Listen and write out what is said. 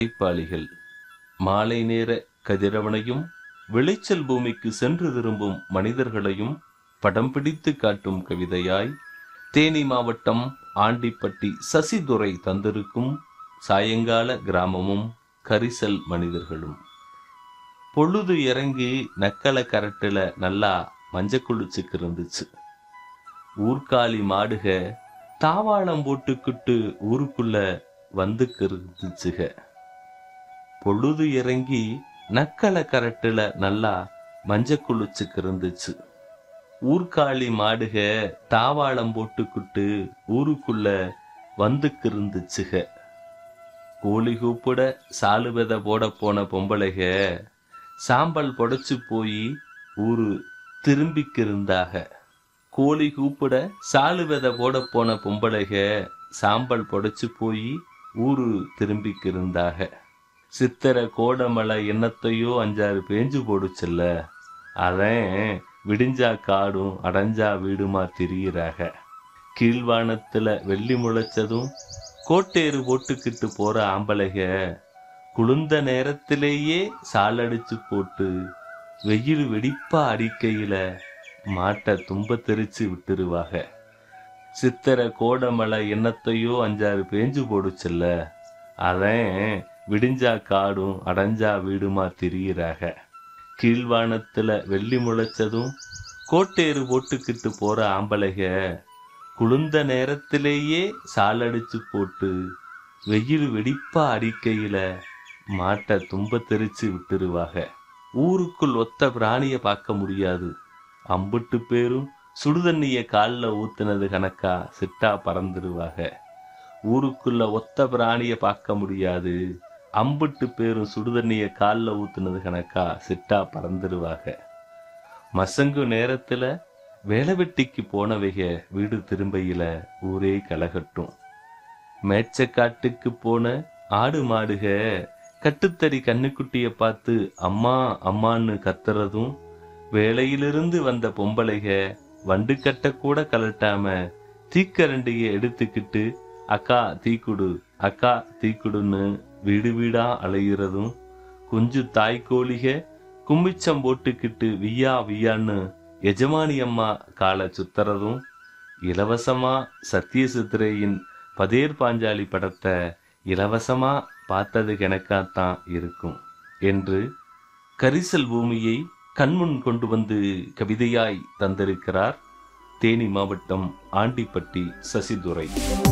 உழைப்பாளிகள் மாலை நேர கதிரவனையும் விளைச்சல் பூமிக்கு சென்று திரும்பும் மனிதர்களையும் படம் பிடித்து காட்டும் கவிதையாய் தேனி மாவட்டம் ஆண்டிப்பட்டி சசிதுரை தந்திருக்கும் சாயங்கால கிராமமும் கரிசல் மனிதர்களும் பொழுது இறங்கி நக்கலை கரட்டுல நல்லா மஞ்ச குளிச்சுக்கு இருந்துச்சு ஊர்காலி மாடுக தாவாளம் போட்டுக்கிட்டு ஊருக்குள்ள வந்துக்கு இருந்துச்சுக பொழுது இறங்கி நக்கலை கரட்டுல நல்லா மஞ்ச குளிச்சுக்கு இருந்துச்சு ஊர்காளி மாடுக தாவாளம் போட்டுக்கிட்டு ஊருக்குள்ள வந்துக்கு இருந்துச்சுக கோழி கூப்பிட சாலு விதை போட போன பொம்பளைக சாம்பல் புடைச்சு போய் ஊரு திரும்பிக்கு இருந்தாக கோழி கூப்பிட சாலு விதை போட போன பொம்பளைக சாம்பல் புடைச்சு போய் ஊரு திரும்பிக்கு இருந்தாக சித்திர கோடமலை என்னத்தையோ அஞ்சாறு பேஞ்சு போடுச்சுல்ல அதான் விடிஞ்சா காடும் அடைஞ்சா வீடுமா திரியிறாக கீழ்வானத்துல வெள்ளி முளைச்சதும் கோட்டேறு போட்டுக்கிட்டு போற ஆம்பளைக குளிர்ந்த நேரத்திலேயே சாலடிச்சு போட்டு வெயில் வெடிப்பா அடிக்கையில மாட்டை தும்ப தெரிச்சு விட்டுருவாக சித்திர கோடமலை என்னத்தையோ அஞ்சாறு பேஞ்சு போடுச்சுல்ல அதான் விடிஞ்சா காடும் அடைஞ்சா வீடுமா திரியிறாக கீழ்வானத்துல வெள்ளி முளைச்சதும் கோட்டேறு போட்டுக்கிட்டு போற ஆம்பளைக குளிர்ந்த நேரத்திலேயே சாலடிச்சு போட்டு வெயில் வெடிப்பா அடிக்கையில மாட்டை தும்ப தெரிச்சு விட்டுருவாக ஊருக்குள் ஒத்த பிராணிய பார்க்க முடியாது அம்புட்டு பேரும் சுடுதண்ணிய காலில் ஊத்துனது கணக்கா சிட்டா பறந்துடுவாக ஊருக்குள்ள ஒத்த பிராணிய பார்க்க முடியாது அம்புட்டு பேரும் சுடுதண்ணிய காலில் ஊத்துனது கணக்கா சிட்டா பறந்துடுவாக மசங்கு நேரத்துல வேலை வெட்டிக்கு போனவைக வீடு திரும்பையில ஊரே கலகட்டும் மேச்சக்காட்டுக்கு போன ஆடு மாடுக கட்டுத்தறி கண்ணுக்குட்டிய பார்த்து அம்மா அம்மான்னு கத்துறதும் வேலையிலிருந்து வந்த பொம்பளைக வண்டு கட்ட கூட கலட்டாம தீக்கரண்டிய எடுத்துக்கிட்டு அக்கா தீக்குடு அக்கா தீக்குடுன்னு வீடு வீடா அலைகிறதும் குஞ்சு தாய்க்கோழிக கும்மிச்சம் போட்டுக்கிட்டு வியா வியான்னு எஜமானி அம்மா காலை சுத்துறதும் இலவசமா சத்திய சித்திரையின் பதேர் பாஞ்சாலி படத்தை இலவசமா பார்த்தது கணக்காத்தான் இருக்கும் என்று கரிசல் பூமியை கண்முன் கொண்டு வந்து கவிதையாய் தந்திருக்கிறார் தேனி மாவட்டம் ஆண்டிப்பட்டி சசிதுரை